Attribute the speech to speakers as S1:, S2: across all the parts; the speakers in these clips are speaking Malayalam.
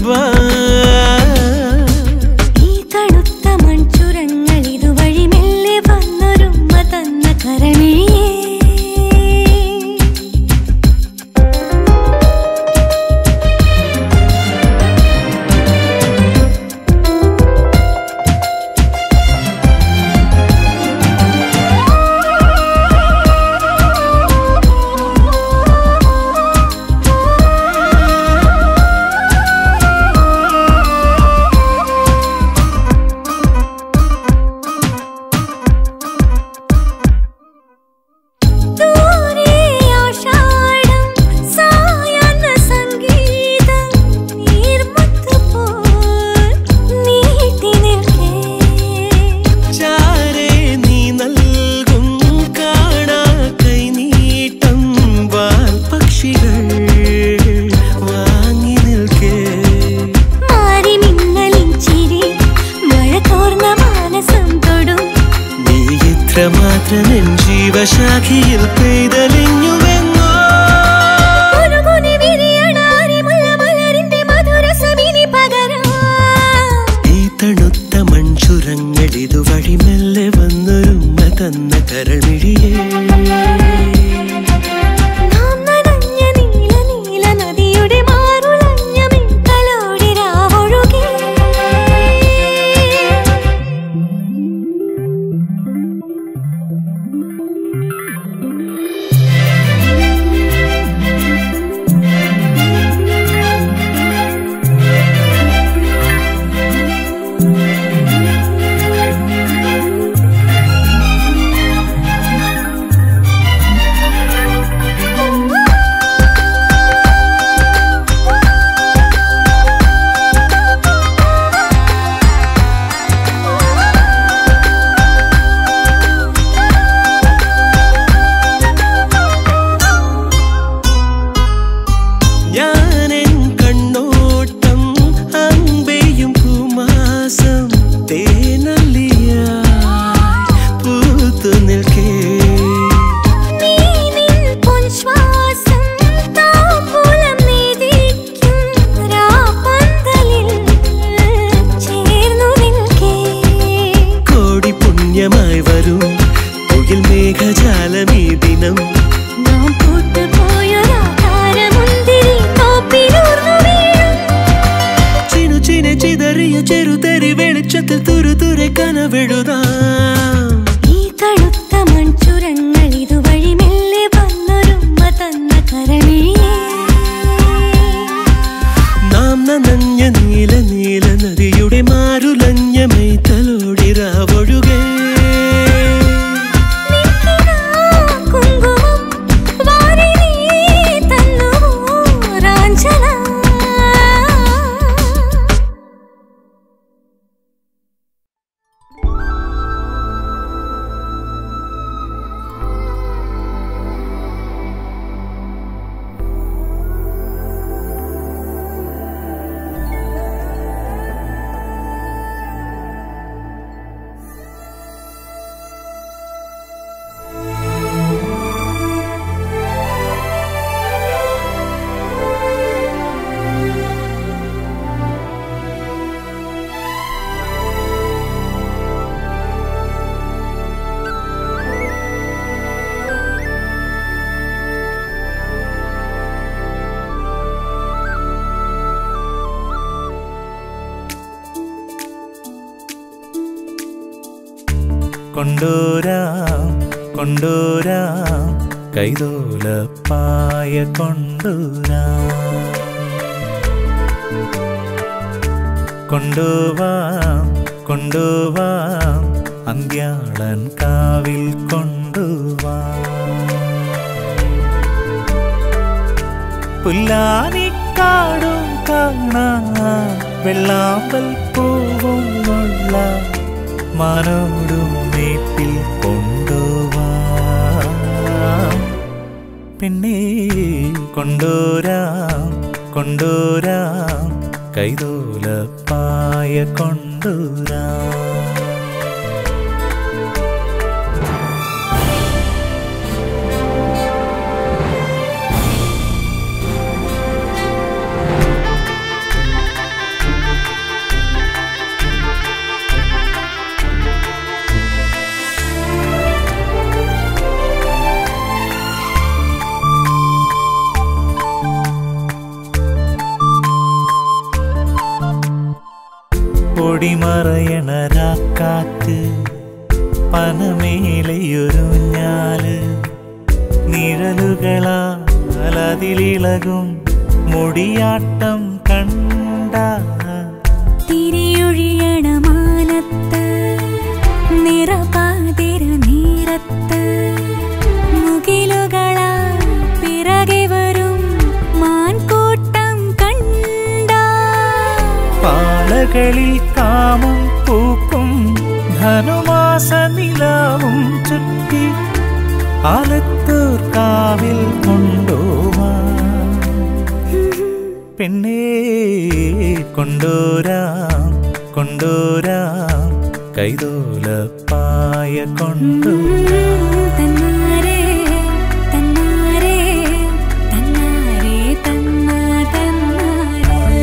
S1: വാ
S2: ഈ തണുത്ത മൺചുരങ്ങൾ ഇതുവഴി മെല്ലെ വന്നൊരുമ്മ തന്ന കരമിഴിയേ ദൂരെ ആഷാഢം സായാഹ്ന സംഗീതം നീർമുത്തുപോൽ നീട്ടി നിൽക്കേ
S1: ചാരേ നീ നൽകും കാണാ കൈനീട്ടം വാൽപക്ഷികൾ വാങ്ങി നിൽക്കേ
S2: മാരിമിന്നലിൻ ചിരി മഴ തോർന്ന മാനസം തൊടും
S1: നീ ഇത്രമാത്രം എൻ ജീവശാഖിയിൽ പെയ്തലിഞ്ഞുവെന്നോ
S2: കുനുകുനി വിരിയണ ആരിമുല്ല മലരിന്റെ മധുരസമിനി പകരാം
S1: ഈ തണുത്ത മൺചുരങ്ങൾ ഇതുവഴി മെല്ലെ വന്നൊരുമ്മ തന്ന കരമിഴിയേ
S2: നാം നനഞ്ഞ നീല നീല നദിയുടെ മാറുലഞ്ഞ മിന്നലോടി രാവൊഴുകി
S1: ഞാനെൻ കണ്ണോട്ടം അമ്പെയും കുമാസം തേനല്ലിയായി പൂത്തു നിൽക്കേ
S2: നീ നിൻ പൊൻശ്വാസം താമ്പൂലം നീതിക്കും രാപ്പന്തലിൽ ചേർന്നു നിൽക്കേ
S1: കോടി പുണ്യമായി വരും മുകിൽ മേഘജാലമീ ദിനം
S2: നാം പൂത്തുപോയൊരാധാരമുന്തിരി തോപ്പിലൂർന്നു വീഴും
S1: ചിനു ചിന ചിതറിയ ചെറുതെറി വെളിച്ചത്തിൽ തുരുതുരെ കനവെഴുതാം
S2: ഈ തണുത്ത മൺചുരങ്ങൾ ഇതുവഴി മെല്ലെ വന്നൊരുമ്മ തന്ന കരമിഴിയേ
S1: നാം നനഞ്ഞ നീല നീല നദിയുടെ മാരുലഞ്ഞ മെയ്തലോടി രാവൊഴുകേ
S2: നിൽക്കിനാ കുങ്കുമം വാരി നീ തന്നുവോ റാഞ്ചന
S3: കൊണ്ടൂരാം കൊണ്ടൂരാം കൈതോലപ്പായ കൊണ്ടൂരാം കൊണ്ടുവാം കൊണ്ടുവാം അന്ത്യാളൻ കാവിൽ കൊണ്ടുവാം പുല്ലാനിക്കാടും കാണാം വെള്ളാമ്പൽ പൂവും ഉള്ള മാനോടും മേപ്പിൽ കൊണ്ടുവാം പിന്നെ കൊണ്ടുവരാം കൊണ്ടുവരാം കൈതോലപ്പായ കൊണ്ടുവരാം മൂടിമറയണ രാക്കാറ്റ് പനമേലയൊരുഞ്ഞാല് നിഴലുകളാൽ അതിലിളകും മുടിയാട്ടം കണ്ട
S2: തിരിയൊഴിയണ മാനത്ത് നിറപാതിര നീരത്ത് മുകിലുകളാ പിറകെ വരും മാൻകൂട്ടം കണ്ട
S3: പാലകളിൽ കാമം പൂക്കും ധനുമാസ നിലാവും ചുറ്റി ആലത്തൂർ കാവിൽ കൊണ്ടുവാ പെണ്ണേ കൊണ്ടോരാം കൊണ്ടോരാം കൈതോലപ്പായ കൊണ്ടോരാം
S2: തന്നാരേ തന്നാരേ തന്നാരേ തന്നാ തന്നാരേ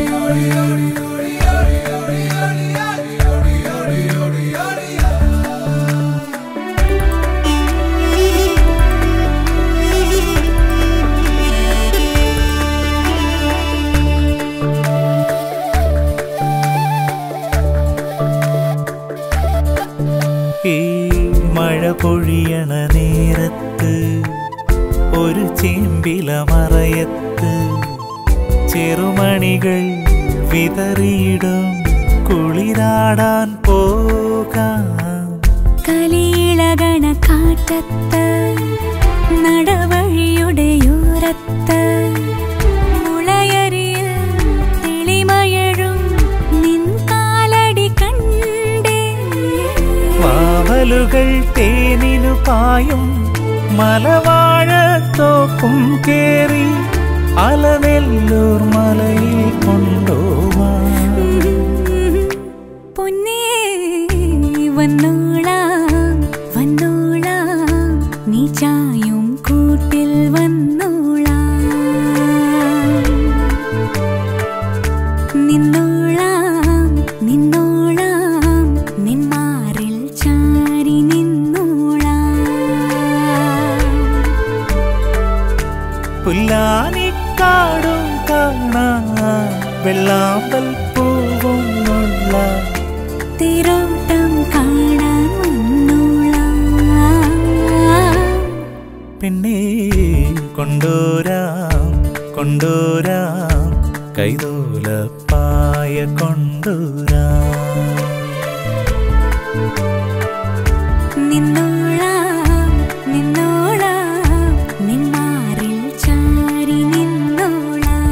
S3: ഈ മഴ പൊഴിയണ നേരത്ത് ഒരു ചേമ്പില മറയത്ത് ചെറുമണികൾ വിതറിയിടും കുളിരാടാൻ പോകാം
S2: കലിയിളകണ കാറ്റത്ത് നടവഴിയുടെയോരത്ത് മുളയരിയിൽ തെളിമഴഴും നിൻ കാലടി കണ്ടേ
S3: വാവലുകൾ തേനിനു പായും മലവാഴത്തോപ്പും കേറി അലനെല്ലൂർ മലയിൽ കൊണ്ടുപോവാം
S2: പൊന്നേ വന്നോളാം വന്നോളാം നീ ചായും കൂട്ടിൽ വന്നോളാം നിന്നോളാം നിന്നോളാം നിന്മാറിൽ ചാരി നിന്നോളാം
S3: പുല്ലാനിക്കാടും കാണാം വെള്ളാമ്പൽ പൂവും ഉള്ള
S2: തിരോട്ടം കാണാൻ വന്നോളാം
S3: പിന്നെ കൊണ്ടോരാം കൊണ്ടോരാം കൈതോലപ്പായ കൊണ്ടോരാം
S2: നിന്നോളാം നിന്നോളാം നിന്മാറിൽ ചാരി നിന്നോളാം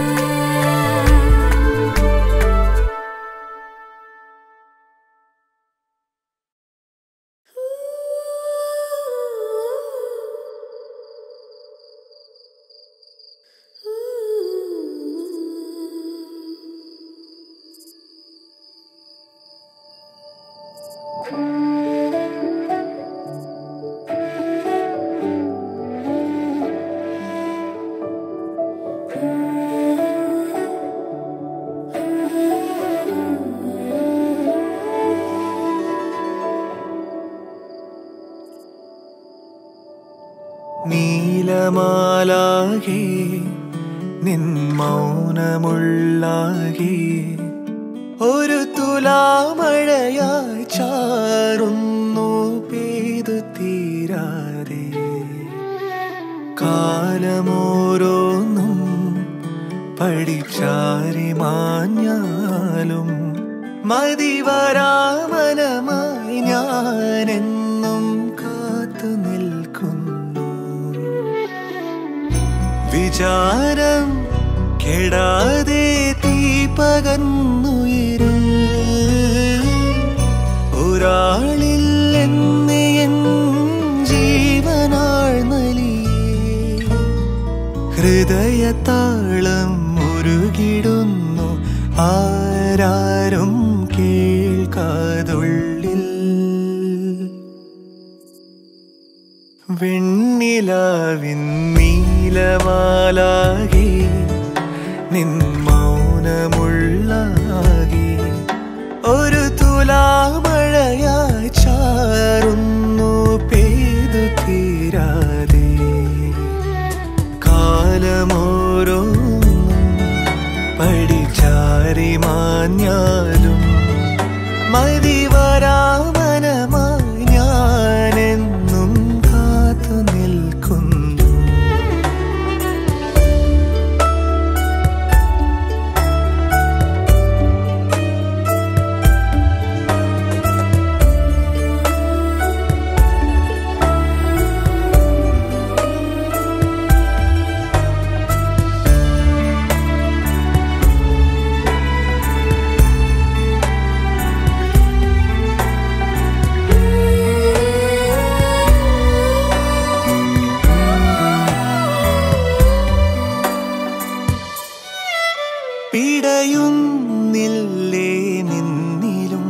S1: നീലമാലാകെ നിൻ മൗനമുള്ളാകെ ഒരു തുലാമഴയായി ചാറുന്നു പെയ്തു തീരാതെ കാലമോരോന്നും പഠിച്ചാരി മാഞ്ഞാലും മതിവരാമനമായി ഞാനെന്നും കാത്തു നിൽക്കുന്നു വിചാരം കെടാതെ തീ പകർന്നുയരും ഒരാളിൽ എന്ന് എൻ ജീവനാൾ നലിയേ ഹൃദയതാളം മുരുകിടുന്നു ആരാരും കേൾക്കാതുള്ളിൽ വെണ്ണിലാവിൻ നീലമാലാകെ നിൻ മൗനമുള്ളാകെ ഒരു തുലാമഴയായി ചാറുന്നു പെയ്തു തീരാതെ കാലമോരോന്നും പഠിച്ചാരി മാഞ്ഞാലും മതിവരാമനമായി ഞാനെന്നും കാത്തു നിൽക്കുന്നു പിടയുന്നില്ലേ നിന്നിലും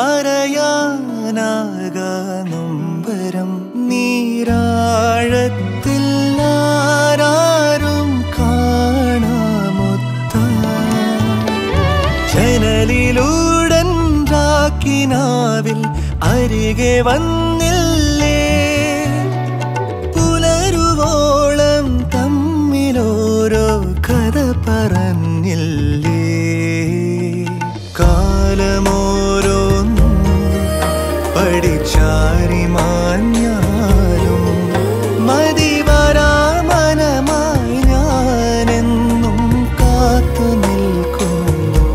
S1: പറയാനാകാനുംബരം നീരാഴത്തിൽ ആരാരും കാണാമൊത്ത ജനലിലൂടൻ രാക്കിനാവിൽ അരികെ വന്നില്ലേ പുലരുവോളം തമ്മിലോരോ കഥ പറഞ്ഞില്ലേ കാലമോരോന്നും പഠിച്ചാരി മാഞ്ഞാലും മതിവരാമനമായി ഞാനെന്നും കാത്തു നിൽക്കുന്നു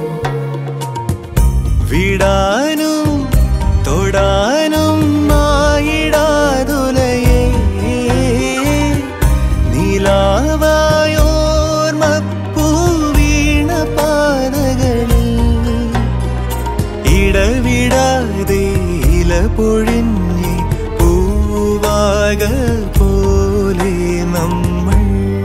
S1: വിടാനും തൊടാനും മായിടാതുലയേ നീലാവായോർമപ്പൂ വീണ പാതകളിൽ ഇടവിടാതെ ഇല പൊഴിഞ്ഞ് പൂവാക പോലെ നമ്മൾ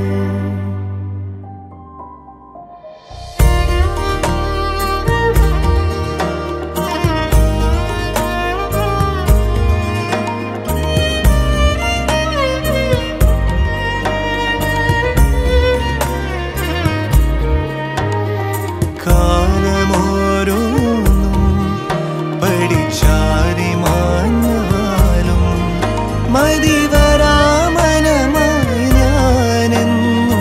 S1: കാലമോരോന്നും പഠിച്ചാരി മാഞ്ഞാലും മതിവരാമനമായി ഞാനെന്നും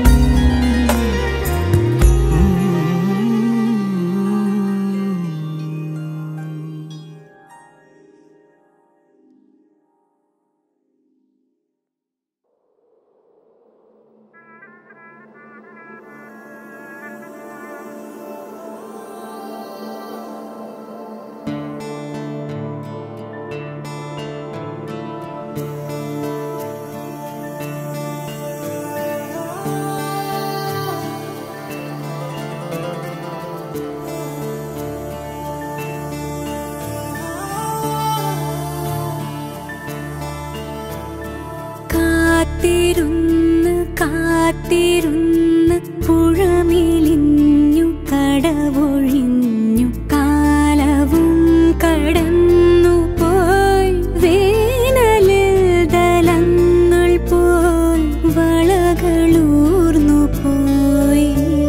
S2: കാത്തിരുന്ന് കാത്തിരുന്ന് പുഴമിലിഞ്ഞു കടവൊഴിഞ്ഞു കാലവും കടന്നു പോയി വേനലിൽ ദലങ്ങൾ പോൽ വളകളൂർന്നു പോയി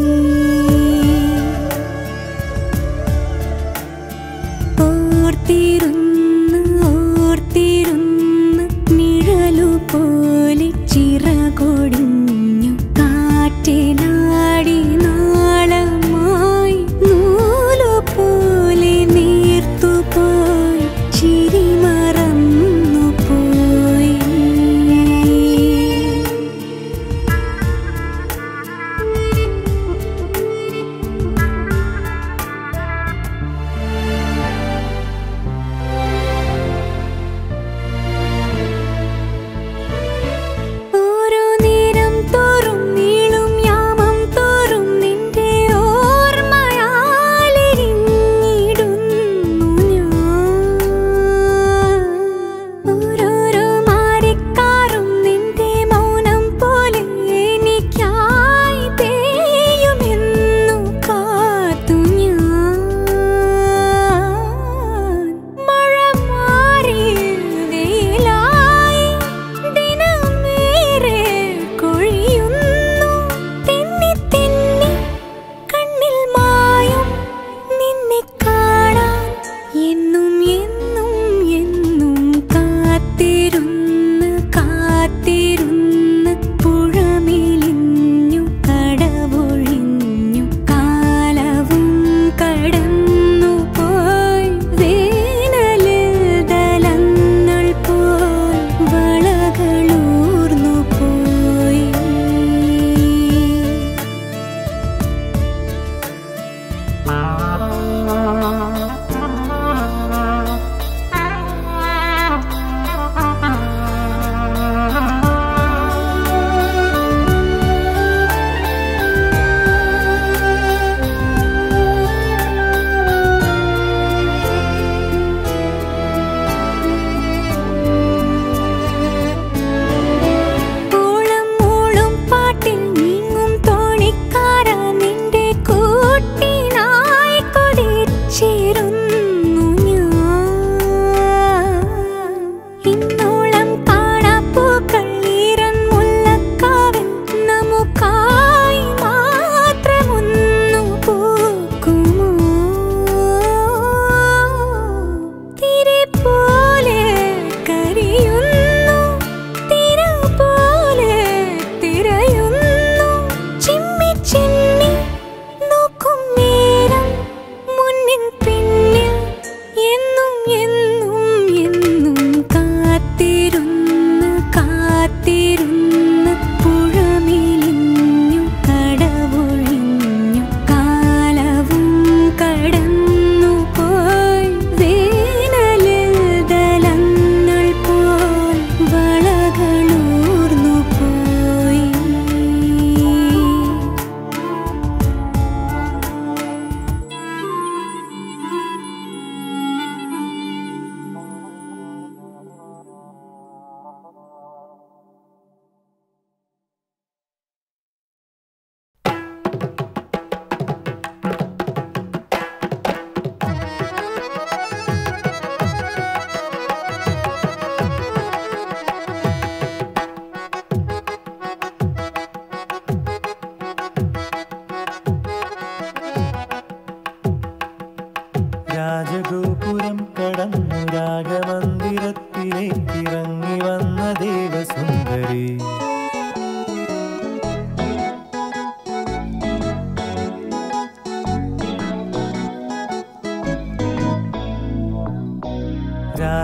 S2: ഓർത്തിരുന്ന് ഓർത്തിരുന്ന് നിഴലു പോലെ ചിറകൊടിഞ്ഞു കാറ്റിലാടി നാളമായി നൂറു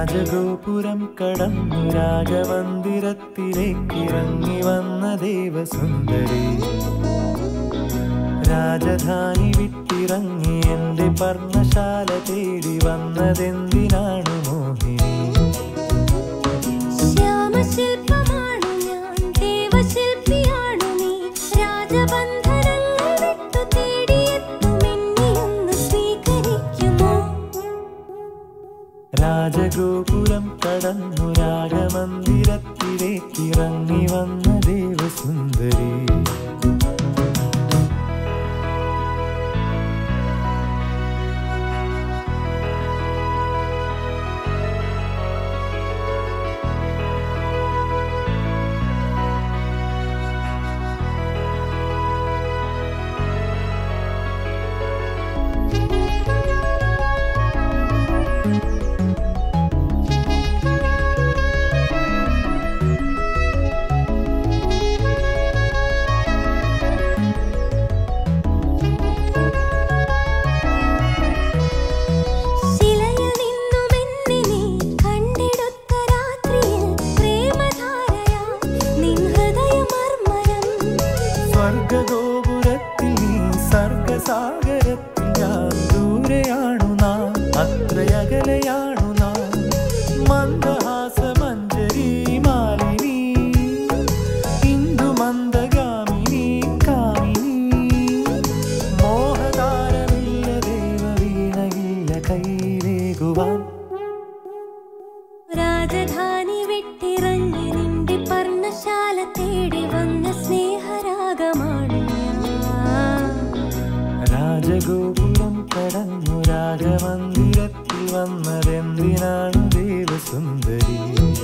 S3: രാജഗോപുരം കടന്നു രാജമന്ദിരത്തിലേക്കിറങ്ങി വന്ന ദേവസുന്ദരി രാജധാനി വിട്ടിറങ്ങി എന്റെ പർണശാല തേടി വന്നതെന്തിനാണ് മോഹിനി
S2: ശ്യാമശില്പമാണു ഞാൻ ദേവശില്പിയാണു നീ രാജബന്ധനങ്ങൾ വിട്ടു തേടിയെത്തുമെന്നെയൊന്ന് സ്വീകരിക്കുമോ
S3: രാജഗോപുരം കടന്നു രാജമന്ദിരത്തിലേക്കിറങ്ങി വന്ന ദേവസുന്ദരി
S2: ശിലയിൽ നിന്നുമെന്നെ നീ കണ്ടെടുത്ത രാത്രിയിൽ പ്രേമധാരയാ നിൻ ഹൃദയമർമ്മരം
S3: സ്വർഗഗോപുരത്തിൽ നീ സർഗസാഗരത്തിൽ ഞാൻ ദൂരെയാണു നാം അത്രയകലയാണു നാം മന്ദഹാസമഞ്ജരി മാലിനി ഇന്ദു മന്ദഗാമിനി കാമിനി മോഹതാരമില്ല ദേവവീണയില്ല കൈലേകുവാൻ
S2: രാജധാനി വിട്ടിറങ്ങി നിന്റെ പർണശാല തേടി വന്ന സ്നേഹരാഗമാണ് ഞാൻ.
S3: രാജഗോപുരം കടന്നു രാജമന്ദിരത്തിൽ വന്നതെന്തിനാണ് ദേവസുന്ദരി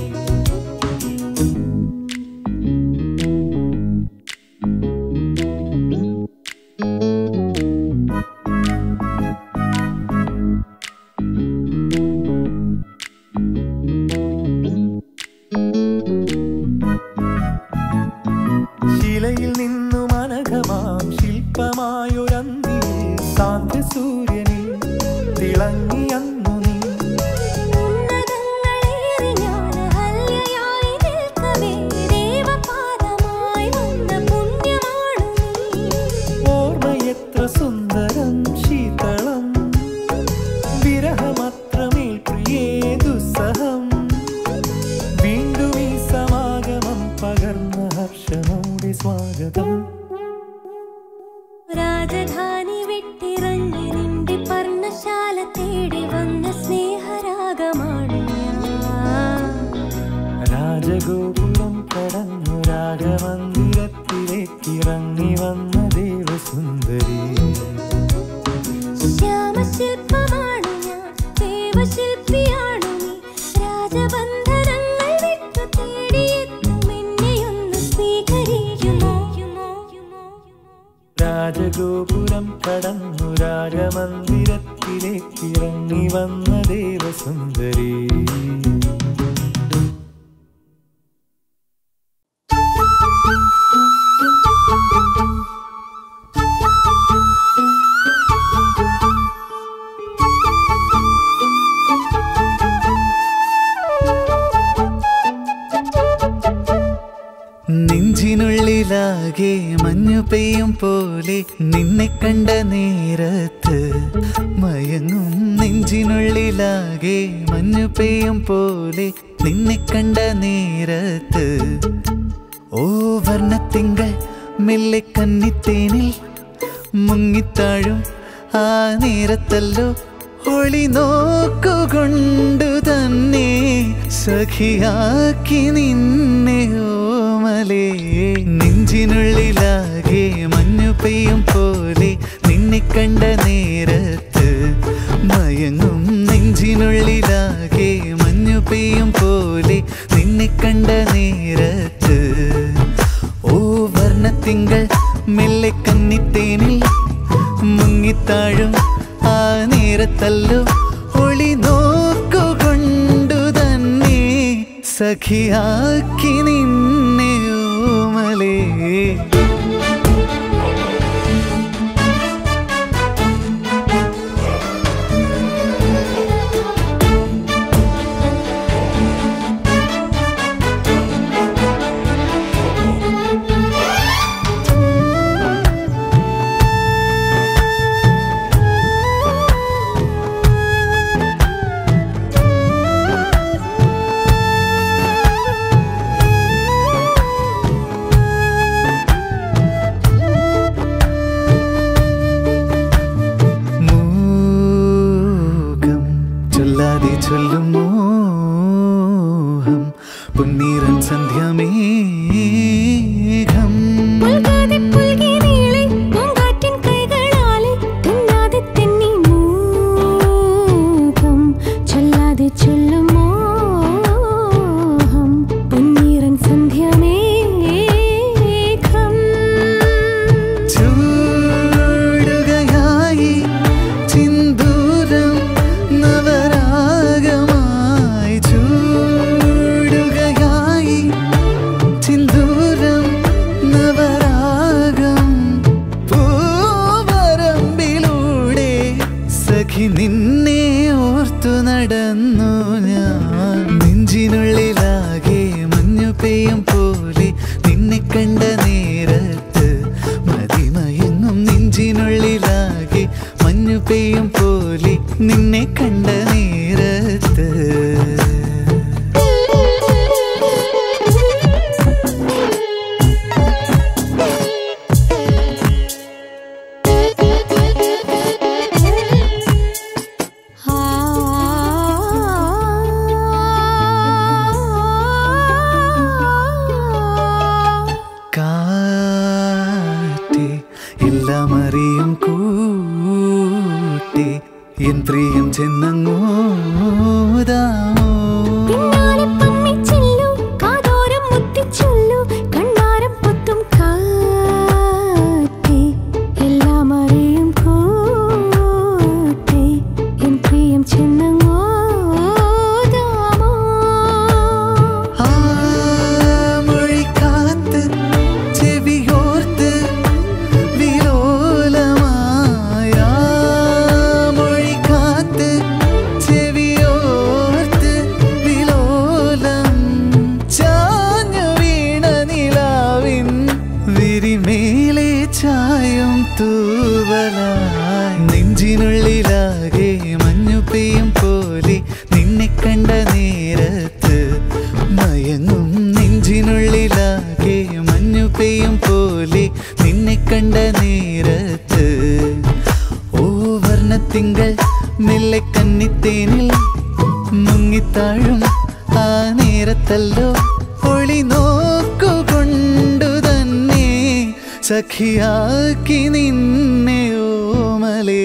S3: ശിലയിൽ നിന്നും അനഘമാം ശില്പമായൊരന്തിയിൽ സാന്ധ്യ സൂര്യനിൽ തിളങ്ങിയന്നു നീ
S2: ഉന്നതങ്ങളേറി ഞാൻ ഹല്യയായി നിൽക്കവേ ദേവപാദമായി വന്ന പുണ്യമാണു നീ.
S3: ഓർമ്മയെത്ര സുന്ദരം ശീതളം വിരഹമത്രമേൽ പ്രിയേ ദുസ്സഹം വീണ്ടും ഈ സമാഗമം പകർന്ന ഹർഷമോടെ സ്വാഗതം
S2: രാജധാനി വിട്ടിറങ്ങി നിന്റെ പർണശാല തേടി വന്ന സ്നേഹരാഗമാണ് ഞാൻ.
S3: രാജഗോപുരം കടന്നു രാജമന്ദിരത്തിലേക്കിറങ്ങി വന്ന ദേവസുന്ദരി
S2: ശ്യാമശില്പമാണു ഞാൻ ദേവശില്പിയാണു നീ രാജബന്ധനങ്ങൾ വിട്ടു തേടിയെത്തുമെന്നെയൊന്ന് സ്വീകരിക്കുമോ
S3: രാജഗോപുരം കടന്നു രാജമന്ദിരത്തിലേക്കിറങ്ങി വന്ന ദേവസുന്ദരി നെഞ്ചിനുള്ളിലാകെ മഞ്ഞു പെയ്യും പോലെ നിന്നെ കണ്ട നേരത്ത് മയങ്ങും നെഞ്ചിനുള്ളിലാകെ മഞ്ഞു പെയ്യും പോലെ നിന്നെ കണ്ട നേരത്ത് ഓ വർണ്ണത്തിങ്കൾ മെല്ലെ കന്നിത്തേനിൽ മുങ്ങിത്താഴും ആ നേരത്തല്ലോ ഒളി നോക്കുകൊണ്ടു തന്നെ സഖിയാക്കി നിന്നെ ഓമലേ നെഞ്ചിനുള്ളിലാകെ മഞ്ഞു പെയ്യും പോലെ നിന്നെ കണ്ട നേരത്ത് മയങ്ങും നെഞ്ചിനുള്ളിലാകെ മഞ്ഞു പെയ്യും പോലെ നിന്നെ കണ്ട നേരത്ത് ഓ വർണ്ണത്തിങ്കൾ മെല്ലെ കന്നിത്തേനിൽ മുങ്ങിത്താഴും ആ നേരത്തല്ലോ ഒളി നോക്കുകൊണ്ടു തന്നെ സഖിയാക്കി നിന്നെ ഓമലേ
S2: ആ
S3: ചൊല്ലും മോഹം പൊന്നീറൻ സന്ധ്യമേഘം
S2: പുൽകാതെ പുൽകി നീളെ പൂങ്കാറ്റിൻ കൈകളാലെ തിന്നാതെ തെന്നി മൂകം ചൊല്ലാതെ ചൊല്ലും മോഹം പൊന്നീറൻ സന്ധ്യമേഘം
S3: ചൂടുകയായി ചിന്തൂരം നവരാഗമായി ചൂടുകയായി ചിന്തൂരം നവരാഗം പൂവരമ്പിലൂടെ സഖി നിന്നെ ഓർത്തു നടന്നു ഞാൻ നെഞ്ചിനുള്ളിലാകെ മഞ്ഞു പെയ്യും പോലെ നിന്നെ കണ്ട നേരത്ത് മതിമയങ്ങും നെഞ്ചിനുള്ളിലാകെ മഞ്ഞു പെയ്യും പോലെ നിന്നെ കണ്ട നേരത്ത് കാറ്റേ എല്ലാം അറിയും കൂട്ടി എൻ പ്രിയം ചെന്നങ്ങോതാമോ
S2: പിന്നാലെ പമ്മിച്ചെല്ലു കാതോരം മുത്തിച്ചൊല്ലു കണ്ണാരം പൊത്തും കാറ്റേ എല്ലാം അറിയും കൂട്ടേ എൻ പ്രിയം ചെന്നങ്ങോതാമോ
S3: ആ മൊഴി കാത്ത് ചെവിയോർത്ത് വിലോലമായ മൊഴി കാത്ത് ചെവിയോർത്ത് വിലോലം ചാഞ്ഞു വീണ നിലാവിൻ വിരിമേലെ ചായും തൂവലായി നെഞ്ചിനുള്ളിലാകെ മഞ്ഞു പെയ്യും പോലെ നിന്നെ കണ്ട നേരത്ത് മയങ്ങും നെഞ്ചിനുള്ളിലാകെ മഞ്ഞു പെയ്യും പോലെ നിന്നെ കണ്ട നേരത്ത് ഓ വർണ്ണത്തിങ്കൾ മെല്ലെ കന്നിത്തേനിൽ മുങ്ങിത്താഴും ആ നേരത്തല്ലോ ഒളി നോക്കുകൊണ്ടു തന്നെ സഖിയാക്കി നിന്നെ ഓമലേ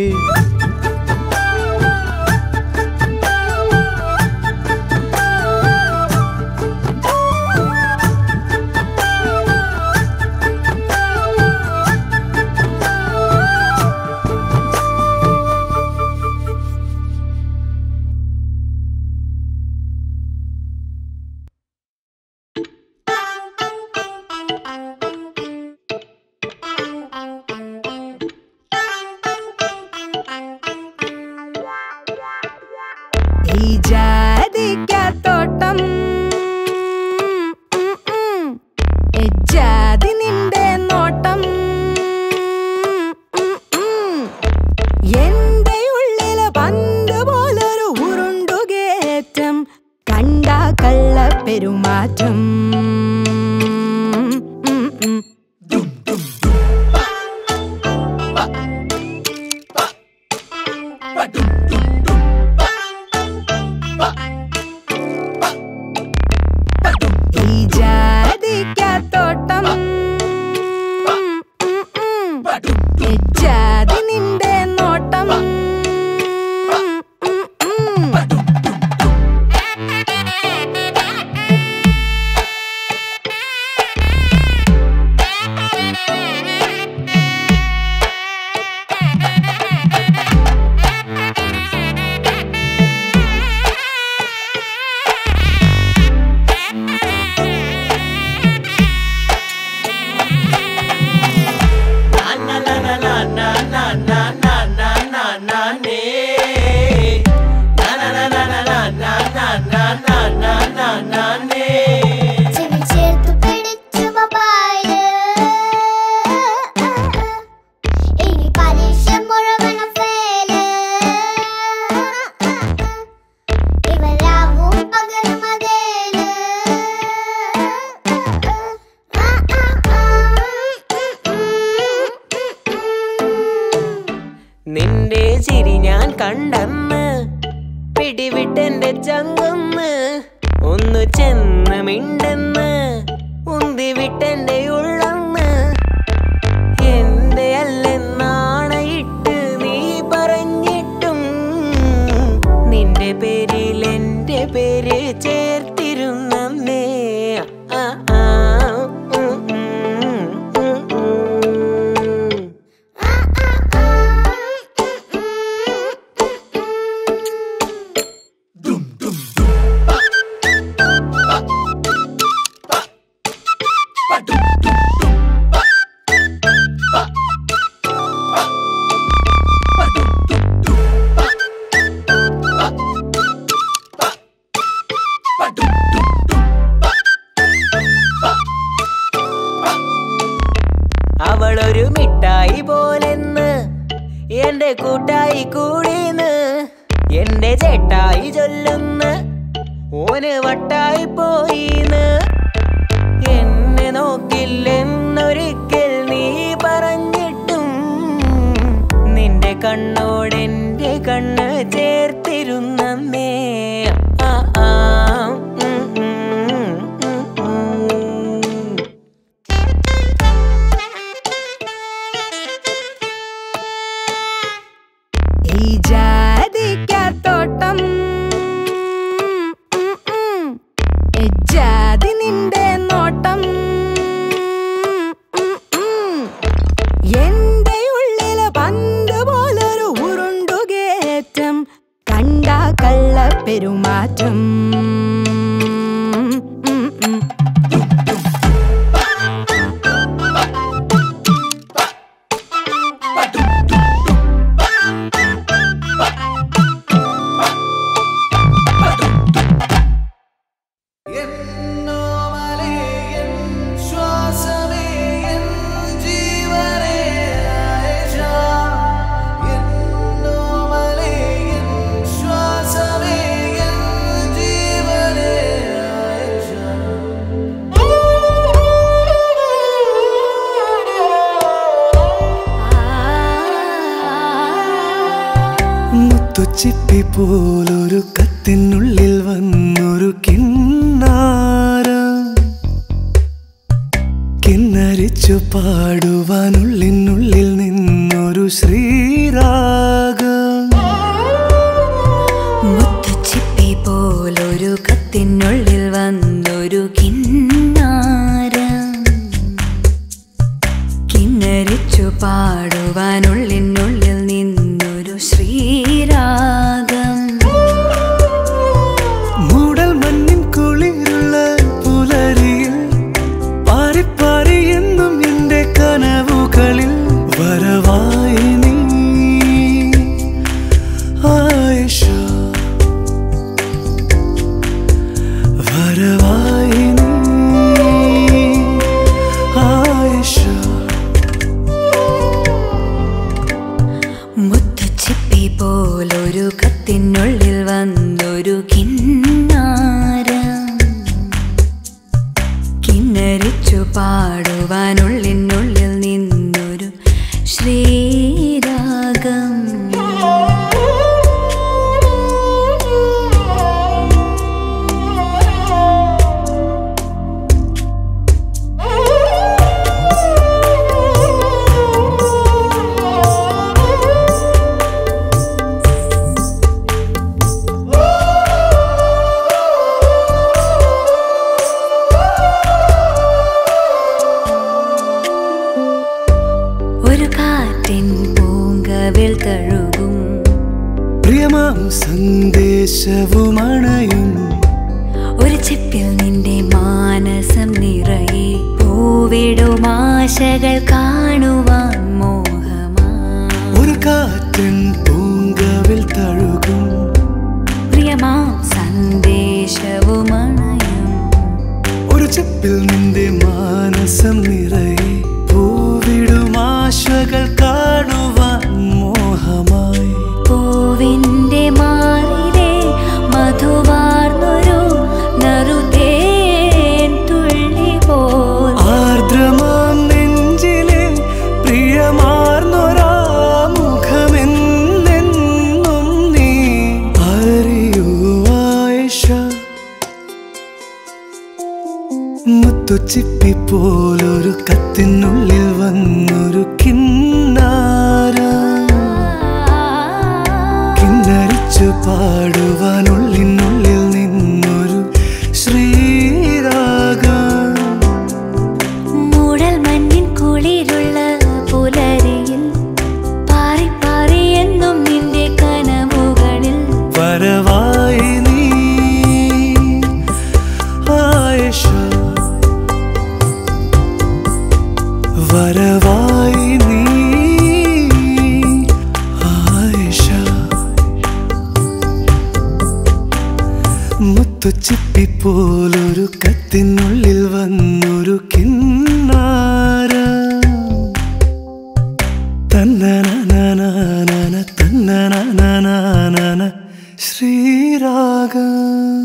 S4: ഈ ജാതിക്കത്തോട്ടം എജ്ജാതി നിന്റെ നോട്ടം എന്റെ ഉള്ളില് പന്ത് പോലൊരു ഉരുണ്ടുകേറ്റം കണ്ട കള്ള പെരുമാറ്റം ഉം, ഉം. ഈ ജാതിക്കത്തോട്ടം എജ്ജാതി നിന്റെ നോട്ടം
S5: ചെവി ചേർത്തു പിടിച്ചു പപ്പായ ഇനി പരീക്ഷ മുഴുവനും ഫെയില് ഇവരാവും പകലും അതേല്
S6: നിന്റെ ചിരി ഞാൻ കണ്ടെന്ന് പിടിവിട്ടെന്റെ ചങ്കൊന്ന് ഒന്ന് ചെന്ന് മിണ്ടെന്ന് ഉന്തി വിട്ടെന്റെ ഉള്ളന്ന് എന്റെ അല്ലെന്നാണയിട്ട് നീ പറഞ്ഞിട്ടും നിന്റെ പേരിൽ എന്റെ പേര് ചേർത്തിരുന്നേ ആ ആ ഉം, ഉം, ഉം, ഉം. അവളൊരു മിഠായി പോലെന്ന് എന്റെ കൂട്ടായി കൂടിന്ന് എന്റെ ചേട്ടായി ചൊല്ലുന്ന് ഓന് വട്ടായി പോയിന്ന് എന്നെ നോക്കില്ലെന്നൊരിക്കൽ നീ പറഞ്ഞിട്ടും നിന്റെ കണ്ണോടെന്റെ കണ്ണ് ചേർത്തിരുന്നേ ആ ആ ഉം, ഉം, ഉം, ഉം.
S4: ഈ ജാതിക്കത്തോട്ടം ജാതി നിന്റെ നോട്ടം എന്റെ ഉള്ളില് പന്ത് പോലൊരു ഉരുണ്ടുകേറ്റം കണ്ട കള്ള പെരുമാറ്റം ഉം, ഉം.
S3: എന്നോമലേ എൻ ശ്വാസമേ എൻ ജീവനേ ആയിഷ എന്നോമലേ എൻ ശ്വാസമേ എൻ ജീവനേ ആയിഷ
S1: മുത്തുച്ചിപ്പി പോലൊരു കത്തിനുള്ളിൽ വന്നൊരു കിണ്ണാര കിന്നരിച്ചു പാടുവാനുള്ളിനുള്ളിൽ നിന്നൊരു ശ്രീരാഗം
S2: മുത്തുച്ചിപ്പി പോലൊരു കത്തിനുള്ളിൽ വന്നൊരു കിന്നാര കിന്നരിച്ചു പാടുവാനുള്ളിനുള്ളിൽ നിന്നൊരു ശ്രീരാഗം
S1: മൂടൽ മഞ്ഞിൻ കുളിരുള്ള പുലരിയിൽ പാറിപ്പാറി എന്നും എന്റെ കനവുകളിൽ വരവായി നീ ആയിഷ വരവായി നീ ആയിഷ
S2: മുത്തുച്ചിപ്പി പോലൊരു കത്തിനുള്ളിൽ വന്നൊരു കിന്നാര കിന്നരിച്ചു പാടുവാനുള്ളിനുള്ളിൽ നിന്നൊരു ശ്രീരാഗം ഒരു കാറ്റിൻ പൂങ്കവിൽ തഴുകും
S1: പ്രിയമാം സന്ദേശവുമണയും
S2: ഒരു ചിപ്പിൽ നിന്റെ മാനസം നിറയെ പൂവിടും ആശകൾ കാണുവാൻ മോഹമാ
S1: ഒരു കാറ്റൻ പൂങ്കവിൽ തഴുകും
S2: പ്രിയമാം സന്ദേശവുമണയും
S1: ഒരു ചെപ്പിൽ നിന്റെ മാനസം നിറയെ പൂവിടുമാശകൾ കാണുവാൻ മോഹമായി
S2: പൂവിന്റെ മാറിലെ മധുവാർന്നൊരു നറുതേൻ തുള്ളി പോൽ
S1: ആർദ്രമാം നെഞ്ചിലെ പ്രിയമാർന്നൊരാ മുഖമെന്നെന്നും നീ അറിയ മുത്തുച്ചിപ്പി പോലൊരു കത്തിനുള്ളിൽ വന്നൊരു കിന്നാര കിന്നരിച്ചു പാടുവാനുള്ളിനുള്ളിൽ നിന്നൊരു ശ്രീരാഗം
S2: മൂടൽ മഞ്ഞിൻ കുളിരുള്ള പുലരിയിൽ പാറി പാറി എന്നും നിന്റെ കനവുകളിൽ
S1: വരവായി നീ ആയിഷ വരവായി നീ ആയിഷ മുത്തുച്ചിപ്പി പോലൊരു കത്തിനുള്ളിൽ വന്നൊരു കിന്നാര തന്നനനനനന തന്നനനനനന ശ്രീരാഗം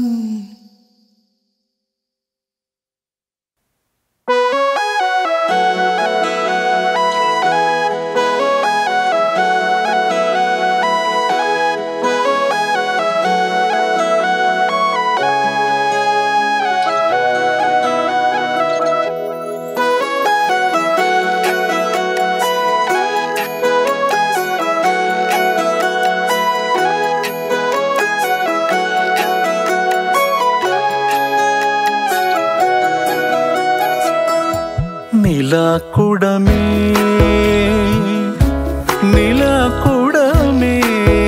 S1: നിലാക്കുടമേ നിലാക്കുടമേ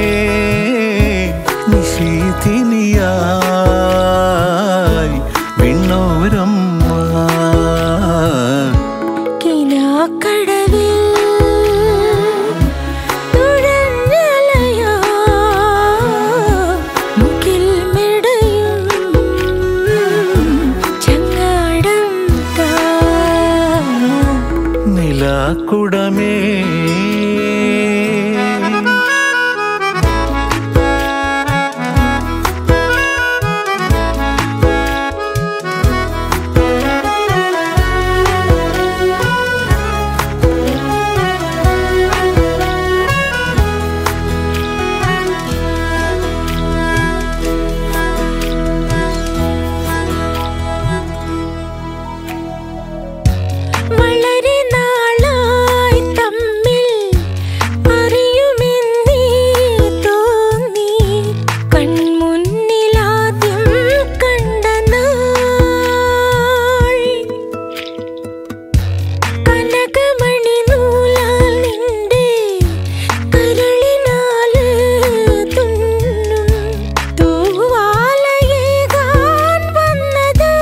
S1: നിശീതിനിയായി വിണ്ണോരമ്മ
S2: കിനാക്കടവിൽ തുഴഞ്ഞലയോ മുകിൽ മെടയും ചങ്ങാടം താ
S1: നിലാക്കുടമേ
S2: വളരെ നാളായി തമ്മിൽ അറിയുമെന്നേ തോന്നി കൺമുന്നിലാദ്യം കണ്ട നാൾ കനകമണി നൂലാൽ നിന്റെ കരളിനാല് തുന്നും തൂവാലയേകാൻ വന്നതോ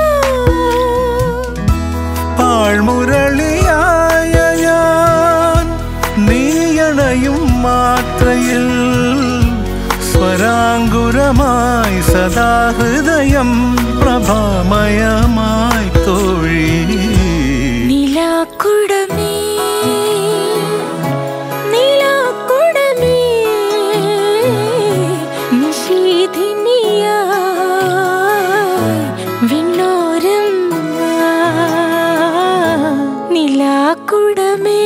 S1: പാഴ്മുരളിയായ ഞാൻ നീയണയും മാത്രയിൽ സ്വരാങ്കുരമായി സദാഹൃദയം പ്രഭാമയമായി തോഴി
S2: നിലാക്കുടമേ നിലാക്കുടമേ നിശീധിനിയായി വിണ്ണോരം നിലാക്കുടമേ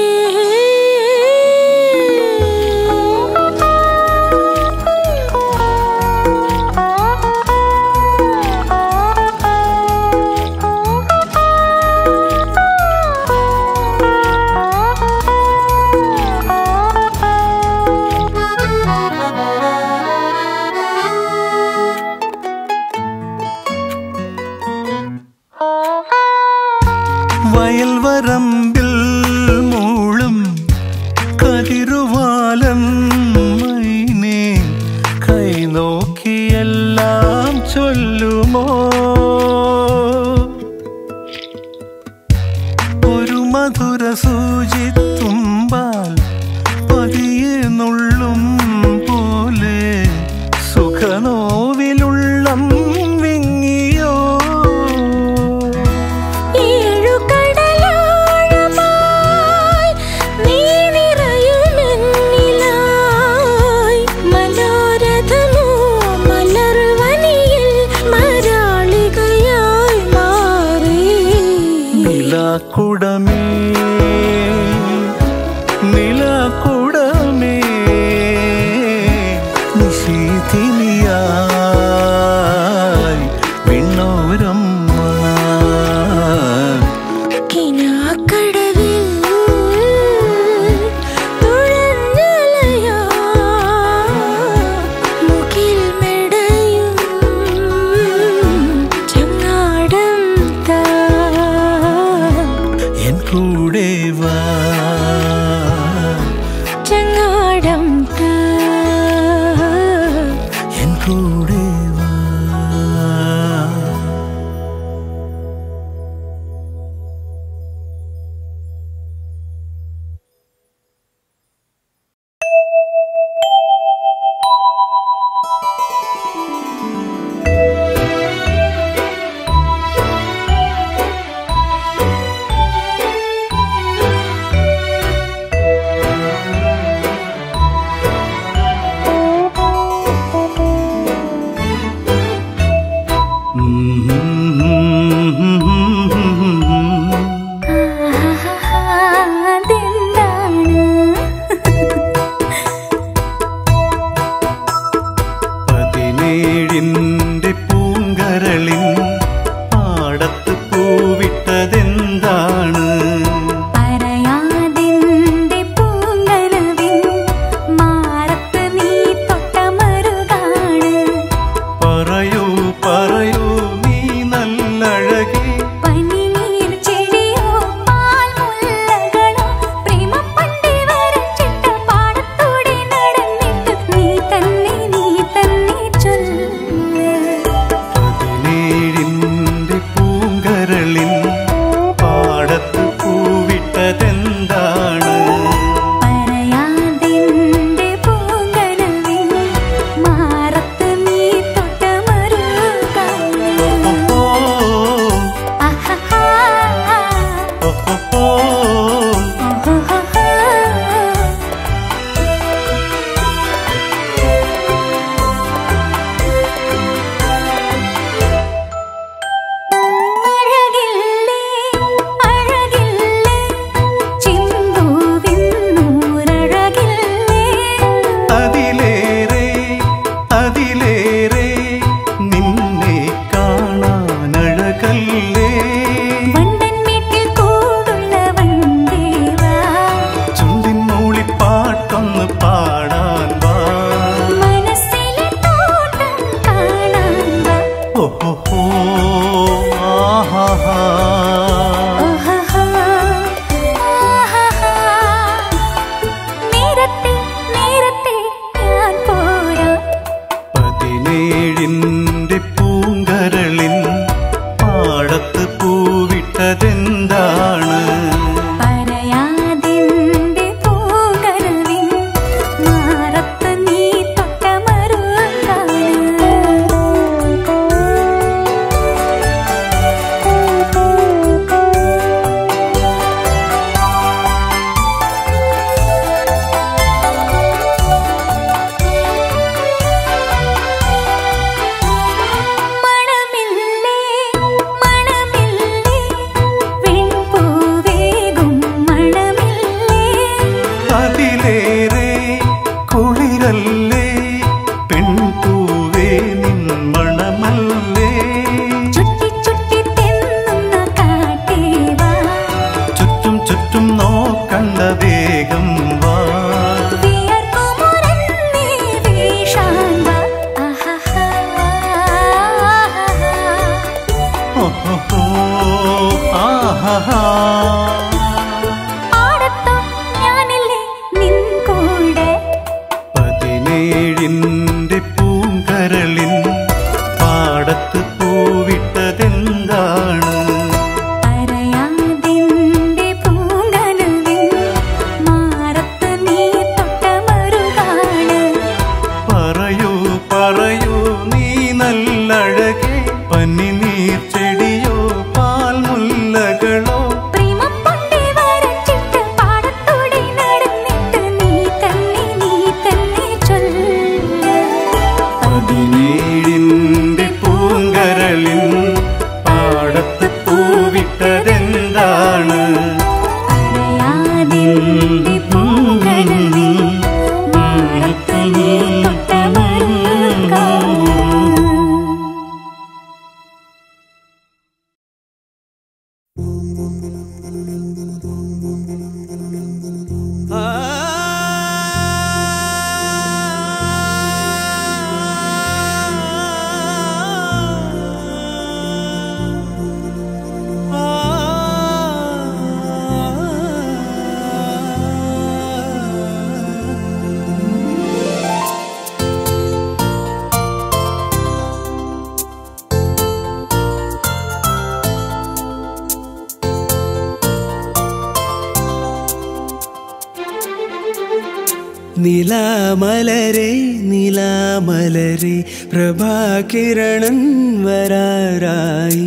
S7: നിലാമലരെ നിലാമലരെ പ്രഭാകിരണൻ വരാറായി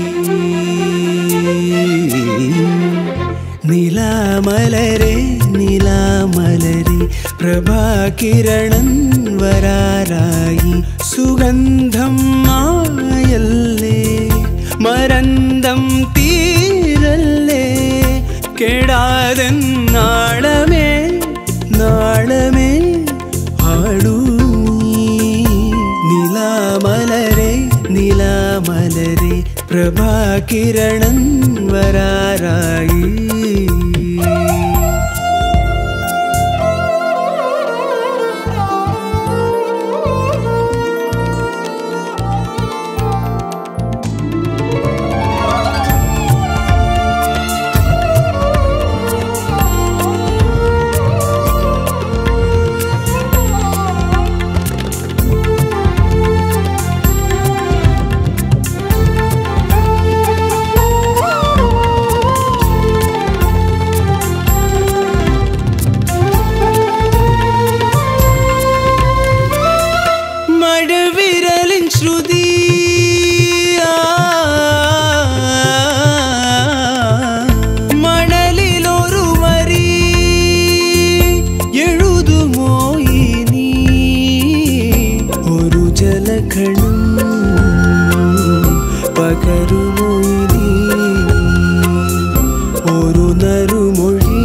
S7: നിലാമലരെ നിലാമലരെ പ്രഭാകിരണൻ വരാറായി സുഗന്ധം മായല്ലേ മരന്തം തീരല്ലേ കെടാതെ നാളമേ നാളമേ ആടൂ നീ. നിലാമലരെ നിലാമലരെ പ്രഭാകിരണൻ വരാറായി മഴവിരലിൻ ശ്രുതി മണലിലൊരു വരി എഴുതുമോ ഇനി ഒരു ജലഖണം പകരുമോ ഇനി ഒരു നറുമൊഴി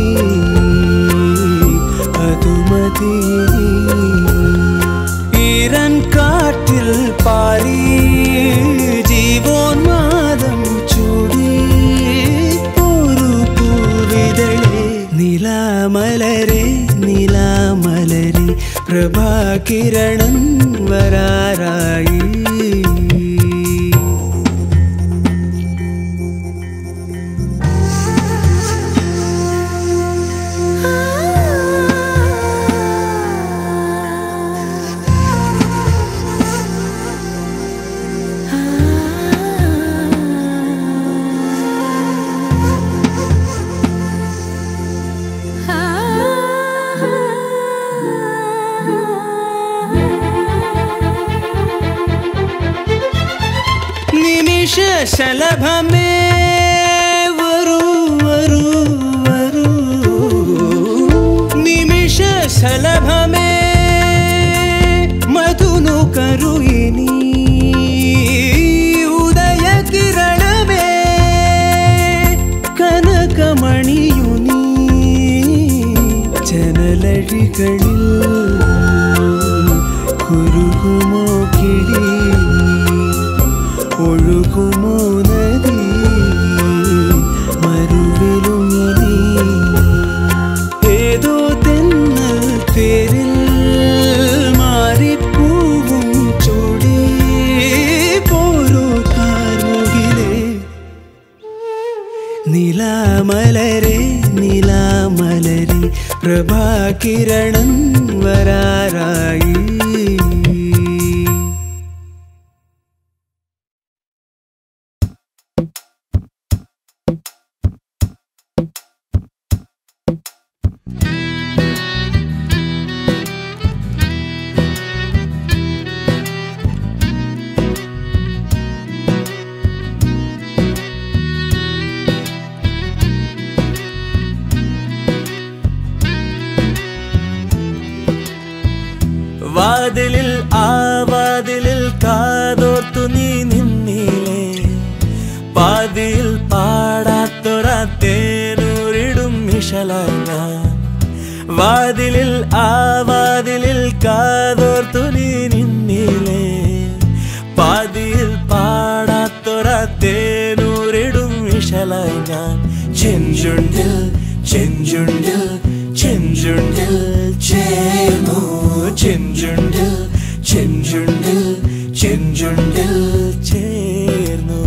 S7: അത് മതി ഈരൻ കാറ്റിൽ പാറി ജീവോന്മാദം ചൂടി ഒരു പൂവിതളെ നിലാമലരെ നിലാമലരെ പ്രഭാകിരണൻ വരാറായി നിമിഷ ശലഭമേ വരൂ വരൂ വരൂ നിമിഷ ശലഭമേ മധുനു കരുയിനി ഉദയ കിരണമേ കനകമണിയുനി ജനലഴികളിൽ കുരുകുമോ കിളി ഒഴുകുമോ നദി മരുവിലും ഇനി ഏതോ തെന്നൽ പേരിൽ മാറിപ്പൂവും ചൂടി പോരോ കാർമുകിലേ നിലാമലരെ നിലാമലരെ പ്രഭാകിരണൻ വരാറായി വാതിലിൽ ആ വാതിലിൽ കാതോർത്തു നീ നിന്നില്ലേ പാതിയിൽ പാടാത്തൊര തേനൂരിടും മിഷലായി ഞാൻ വാതിലിൽ ആ വാതിലിൽ കാതോർത്തു നീ നിന്നില്ലേ പാതിയിൽ പാടാത്തൊര തേനൂരിടും മിഷലായി ഞാൻ ചെഞ്ചുണ്ടിൽ ചെഞ്ചുണ്ടിൽ ചെഞ്ചുണ്ടിൽ ചേർന്നു ചെഞ്ചുണ്ടിൽ ചെഞ്ചുണ്ടിൽ ചെഞ്ചുണ്ടിൽ ചേർന്നു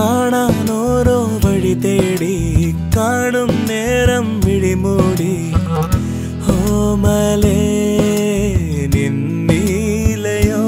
S7: കാണാൻ ഓരോ വഴി തേടി കാണും നേരം മിഴിമൂടി ഓമലേ നിന്നീലയോ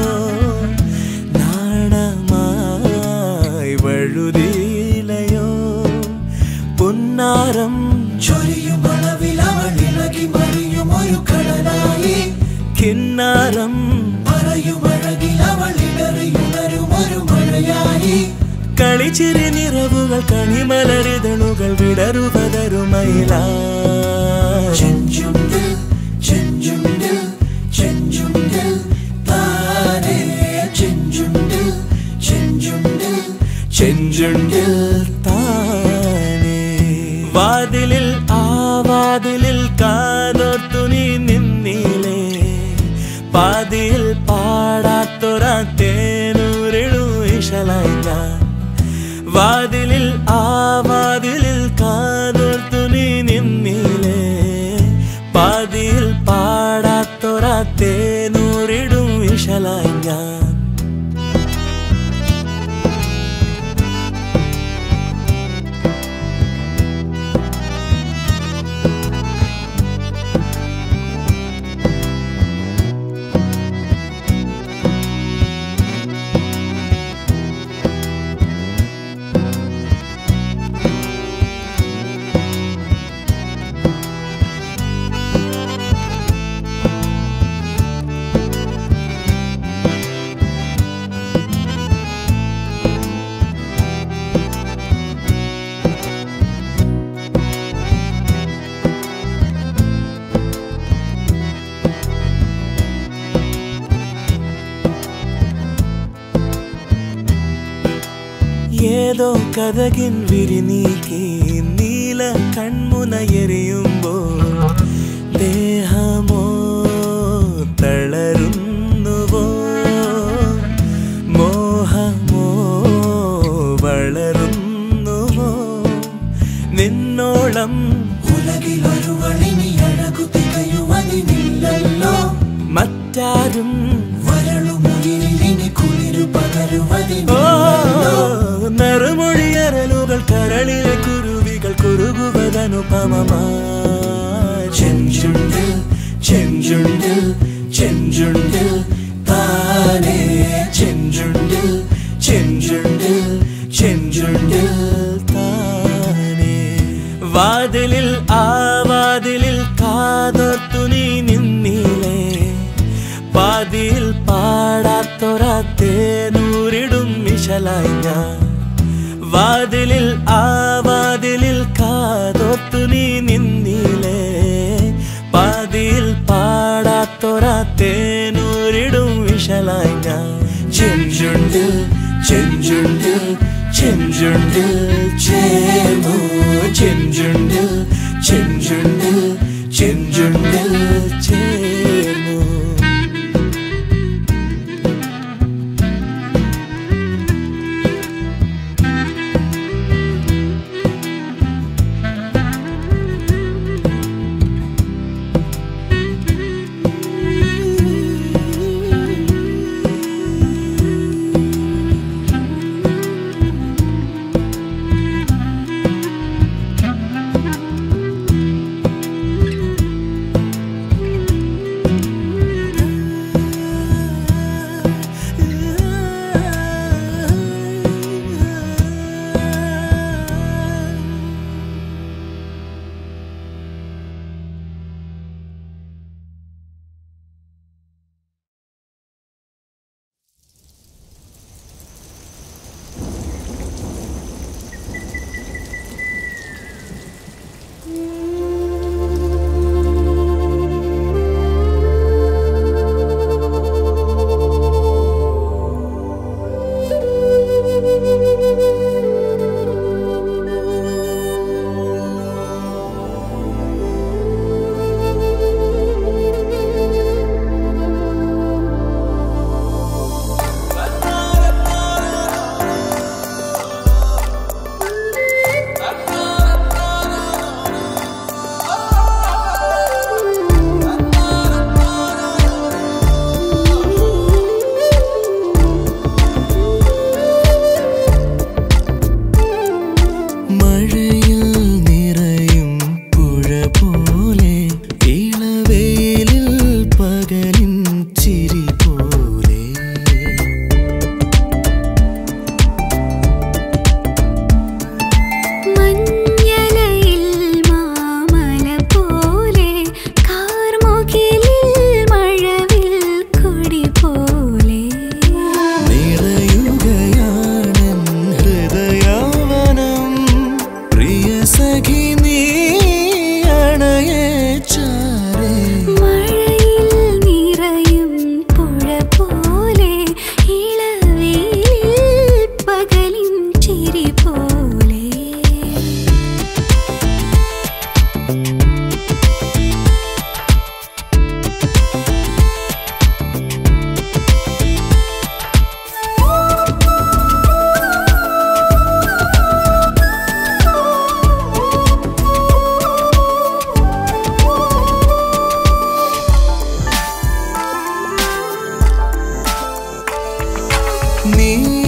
S7: നാണമായി വഴുതിയിലയോ പുന്നാരം
S3: ചൊരിയും അളവിൽ അവൾ ഇളകി മറിയും ഒരു കടലായി
S7: കിന്നാരം
S3: പറയും അഴകിൽ അവൾ ഇടറിയുണരും ഒരു മഴയായി
S7: കളിച്ചിരി നിറവുകൾ കണിമലരിതളുകൾ വിടരുപതരുമയില
S3: ചെഞ്ചുണ്ടിൽ ചെഞ്ചുണ്ടിൽ ചെഞ്ചുണ്ടിൽ താനേ ചെഞ്ചുണ്ടിൽ ചെഞ്ചുണ്ടിൽ
S7: ചെഞ്ചുണ്ടിൽ താനേ വാതിലിൽ ആ വാതിലിൽ കാതോർത്തു നീ നിന്നിലേ പാതിയിൽ പാടാത്തൊരാ തേനൂരിടു ഇശലായി ഞാൻ വാതിലിൽ ആ വാതിലിൽ കാതോർത്തു നീ നിന്നിലേ പാതിയിൽ പാടാത്തൊരാ തേനൂരിടും ഇശലായി ഞാൻ ഏതോ കഥകിൻ വിരിനീക്കി നീല കൺമുന എരിയുമ്പോൾ ദേഹമോ തളരുന്നുവോ മോഹമോ വളരുന്നുവോ നിന്നോളം
S3: ഉലകിലൊരുവളിനി അഴകു തികയുവതിനില്ലല്ലോ
S7: മറ്റാരും
S3: വരളുമുകിലിൽ ഇനി കുളിരു
S7: ഓ
S3: പകരുവതിനില്ലല്ലോ
S7: നറുമൊഴിയരലുകൾ കരളിലെ കുരുവികൾ കുറുകുവതനുപമമാ
S3: ചെഞ്ചുണ്ടിൽ ചെഞ്ചുണ്ടിൽ ചെഞ്ചുണ്ടിൽ താനേ ചെഞ്ചുണ്ടിൽ ചെഞ്ചുണ്ടിൽ ചെഞ്ചുണ്ടിൽ
S7: താനേ വാതിലിൽ ആ വാതിലിൽ കാതോർത്തു നീ നിന്നിലേ പാതിയിൽ പാടാത്തൊരാ തേനൂരിടും മിശലായി ഞാൻ വാതിലിൽ ആ വാതിലിൽ കാതോർത്തു നീ നിന്നിലേ പാതിയിൽ പാടാത്തൊരാ തേനൂരിടും വിശലായി ഞാൻ
S3: ചെഞ്ചുണ്ടിൽ ചെഞ്ചുണ്ടിൽ ചെഞ്ചുണ്ടിൽ ചേർന്നു ചെഞ്ചുണ്ടിൽ ചെഞ്ചുണ്ടിൽ ചെഞ്ചുണ്ടിൽ
S7: ചേർന്നു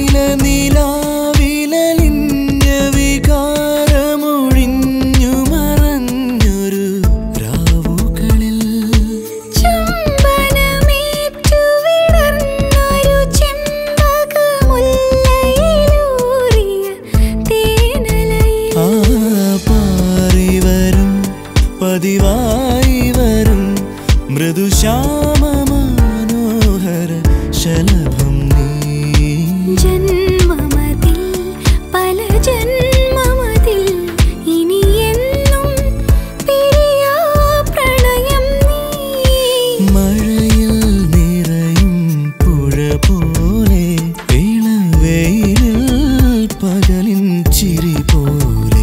S7: നീലനിലാവിലലിഞ്ഞ വികാരമൊഴിഞ്ഞു മറഞ്ഞൊരു രാവുകളിൽ
S2: ചുംബനമേറ്റു വിടർന്നൊരു ചെമ്പകമുല്ലയിലൂറിയ തേനലയിൽ
S7: ആ പാറി വരും പതിവായി വരും മൃദുശ്യാമ മനോഹര ശലഭം നീ
S2: ജന്മമതിൽ പല ജന്മമതിൽ ഇനി എന്നും പിരിയാ പ്രണയം നീ
S7: മഴയിൽ നിറയും പുഴ പോലെ ഇളവെയിലിൽ പകലിൻ ചിരി പോലെ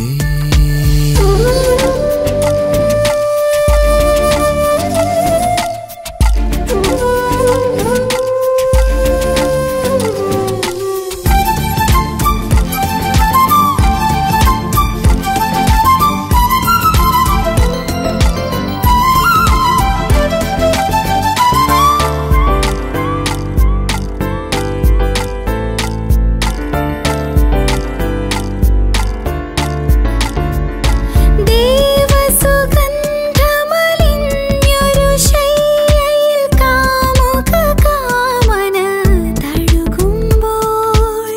S2: ദേവസുഗന്ധമലിഞ്ഞൊരു ശയ്യയിൽ കാമുക കാമന തഴുകുമ്പോൾ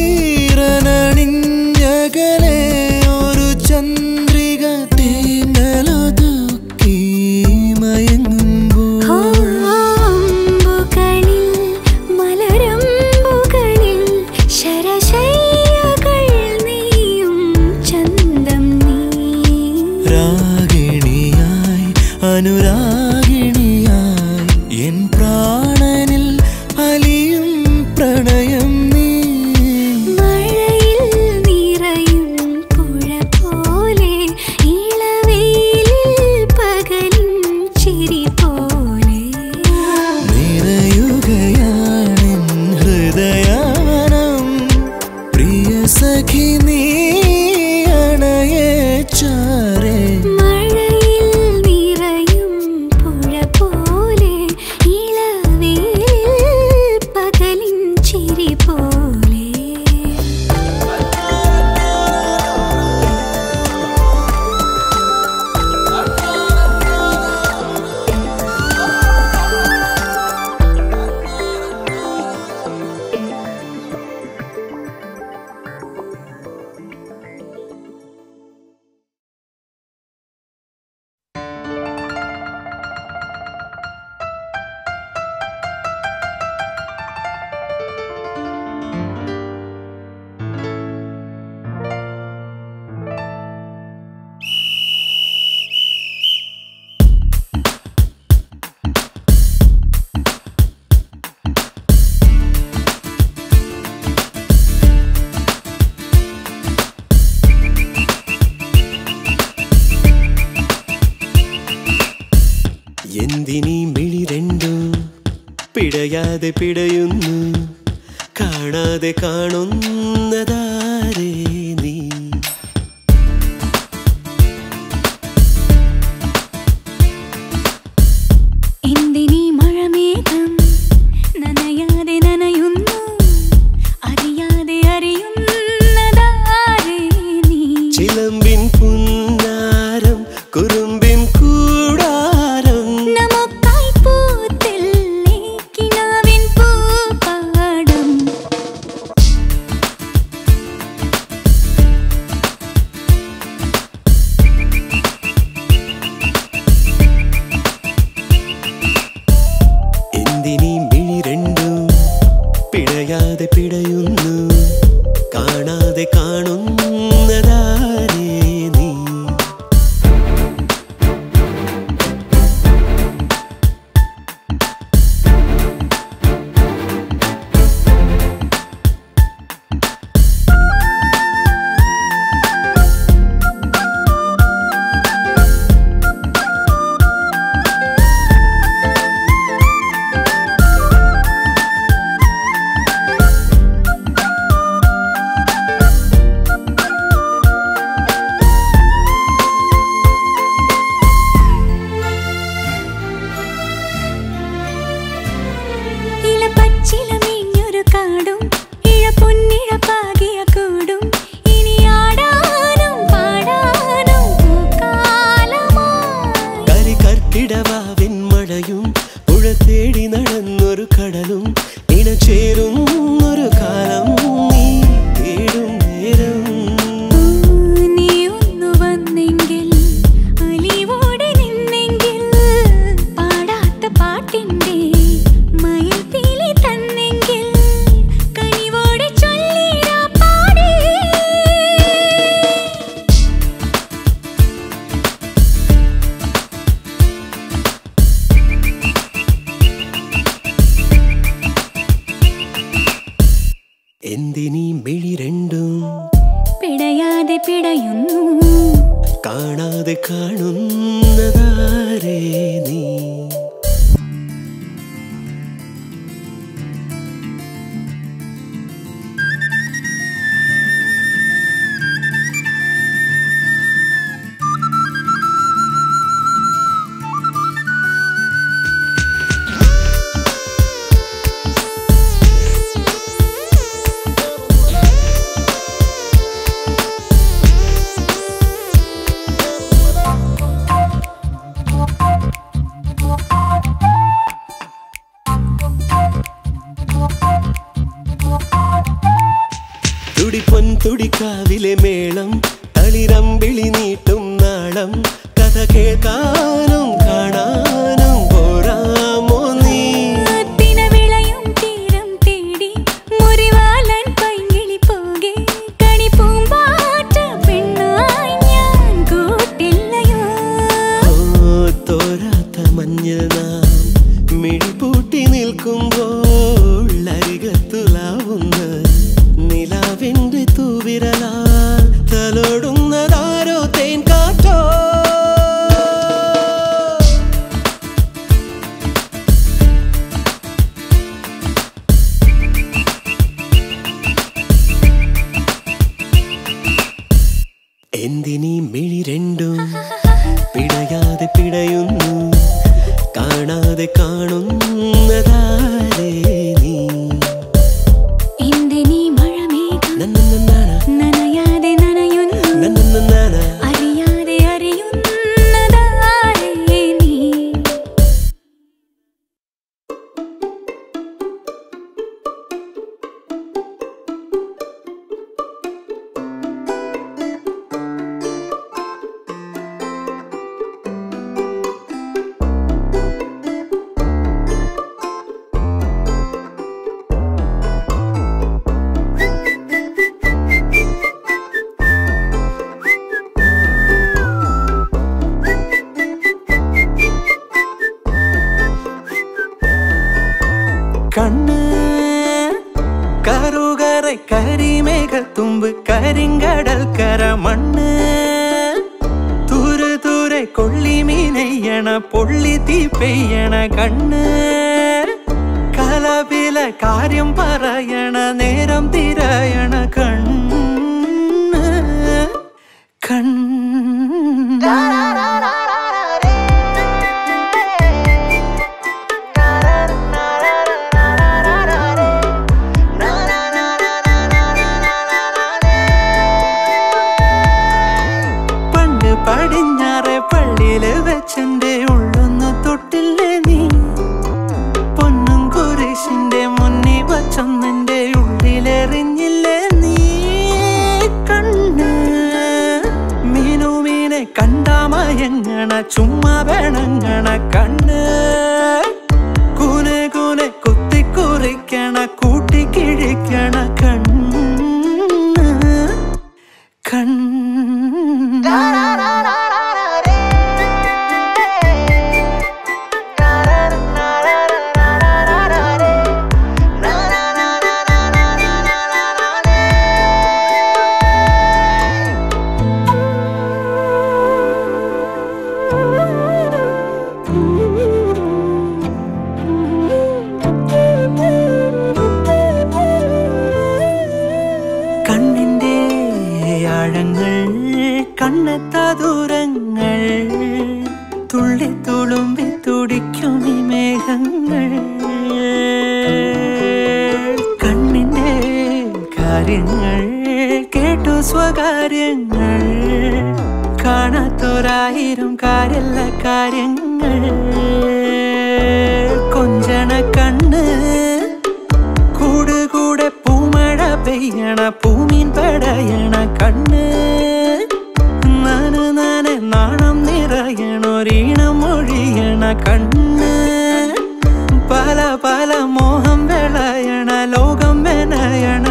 S7: ഈറനണിഞ്ഞകലെ ഒരു ചന്ദ്രിക തേങ്ങലൊതുക്കി മയങ്ങുമ്പോൾ
S2: അമ്പുകളിൽ മലരമ്പുകളിൽ ശരശയ്യകൾ നീയും ചന്തം നീ
S7: രാഗിണിയായി അനുരാഗിണിയായി എൻ പ്രാണനിൽ അലിയും പ്രണയം നീ
S2: മഴയിൽ നിറയും പുഴ പോലെ ഇളവെയിലിൽ പകലിൻ ചിരി പോലെ
S7: നിറയുകയാണെൻ ഹൃദയവനം പ്രിയ സഖി നീ അണയേ ചാരേ
S2: മഴയിൽ നിറയും പുഴ പോലെ ഇളവെയിലിൽ പകലിൻ ചിരി പോലെ
S7: എന്തിനീ മിഴി രണ്ടും പിടയാതെ പിടയുന്നു കാണാതെ കാണുന്നതാരേ നീ
S2: എന്തിനീ മഴമേഘം നനയാതെ നനയുന്നു അറിയാതെ അറിയുന്നതാരേ നീ
S7: ചിലമ്പിൻ പുന്നാരം കുറുമ്പിൻ കൂടാരം
S2: നമുക്കായി പൂത്തില്ലേ കിനാവിൻ പൂപ്പാടം
S7: എന്തിനീ മിഴി രണ്ടും പിടയാതെ പിടയുന്നു കാണാതെ കാണുന്നതാരേ നീ എന്തിനീ മിഴി രണ്ടും
S2: പിടയാതെ പിടയുന്നു
S7: കാണാതെ കാണുന്നതാരേ നീ തുടിപ്പൊൻ തുടിക്കാവിലെ മേളം തളിരമ്പിളി നീട്ടും നാളം കഥ കേൾക്കാനും കാണാനും പോരാമോ നീ
S2: തിനവിളയും തീരം തേടി മുറിവാലൻ പൈങ്കിളി പോകെ കണി പൂമ്പാറ്റ പെണ്ണായി ഞാൻ കൂട്ടില്ലയോ
S7: ഓ തോരാത്ത മഞ്ഞ നാം മിഴിപൂട്ടി നിൽക്കുമ്പോൾ അരികത്തുലാവുന്ന നിലാവിന്റെ തൂവിരലാൽ തലോടുന്നതാരോ തേൻ കാറ്റോ എന്തിനീ മിഴി രണ്ടും പിടയാതെ പിടയുന്നു കാണാതെ കാണുന്നതാരേ നീ
S2: എന്തിനീ മഴമേഘം
S7: നന്നന്നനാന,
S2: നനയാതെ നനയുന്നു
S7: നന്നന്നനാന.
S2: അറിയാതെ അറിയുന്നതാരേ നീ
S1: കണ്ണ് കറുകரை കരിമേഘത്തുമ്പ് കരിങ്കടൽ കര മണ്ണ് തുരു തുരെ കൊള്ളി മീനെയ്യണ പൊള്ളി തീ പെയ്യണ കണ്ണ് കലപില കാര്യം പറയണ നേരം തിരയണ കണ്ണ് കണ്ണ് പണ്ട് പടിഞ്ഞാറെ പള്ളിയില് വെച്ചെന്റെ ഉള്ളൊന്ന് തൊട്ടില്ലേ നീ പൊന്നും കുരിശിന്റെ മുന്നിൽ വച്ചൊന്നെന്റെ ഉള്ളിലെറിഞ്ഞില്ലേ നീ കണ്ണ് മീനു മീനെ കണ്ടാമയങ്ങണ ചുമ്മാ വേണങ്ങണ കണ്ണ് കൂനെ കൂനെ കുത്തി കുറിക്കണ കൂട്ടി കിഴിക്കണ കണ്ണ് കണ്ണ് കണ്ണിന്റെ ആഴങ്ങൾ കണ്ണെത്താ ദൂരങ്ങൾ തുള്ളി തുളുമ്പി തുടിക്കും ഈ മേഘങ്ങൾ കണ്ണിന്റെ കാര്യങ്ങൾ കേട്ടു സ്വകാര്യങ്ങൾ കാണാത്തൊരായിരം കാര്യല്ല കാര്യങ്ങൾ കൊഞ്ചണ കണ്ണ് കൂട് കൂടെ പൂമഴ പെയ്യണ പൂമീൻ പടയണ കണ്ണ് നന നന നാണം നിറയണൊരീണം ഒഴിയണ കണ്ണ് പല പല മോഹം വിളയണ ലോകം വെനയണ